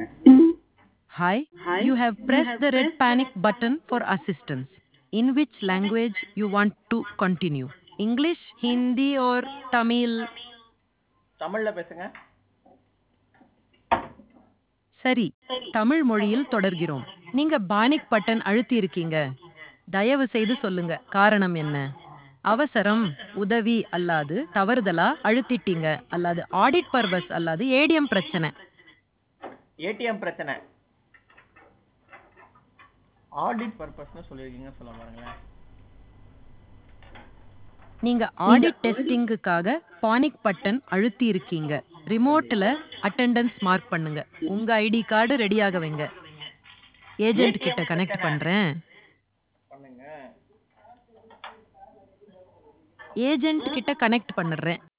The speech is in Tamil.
Hi, you have pressed the red panic button for assistance. In which language you want to continue? English, Hindi or Tamil? தமிழ்ல பேசுங்க சரி தமிழ் மொழியில் தொடர்கிறோம் நீங்க பானிக் பட்டன் அழுத்தி இருக்கீங்க தயவு செய்து சொல்லுங்க காரணம் என்ன அவசரம் உதவி அல்லாது தவறுதலா அழுத்திட்டீங்க அல்லாது ஆடிட் பர்பஸ் அல்லாது ஏடிஎம் பிரச்சனை ஏடிஎம் பிரச்சனை ஆடிட் பர்பஸ்னு சொல்லியிருக்கீங்க சொல்ல பாருங்களேன் நீங்க ஆடிட் டெஸ்டிங்குக்காக பானிக் பட்டன் அழுத்தி இருக்கீங்க ரிமோட்ல அட்டெண்டன்ஸ் மார்க் பண்ணுங்க உங்க ஐடி கார்டு ரெடியாக வைங்க ஏஜென்ட் கிட்ட கனெக்ட் பண்றேன் பண்ணுங்க ஏஜென்ட் கிட்ட கனெக்ட் பண்ணுறேன்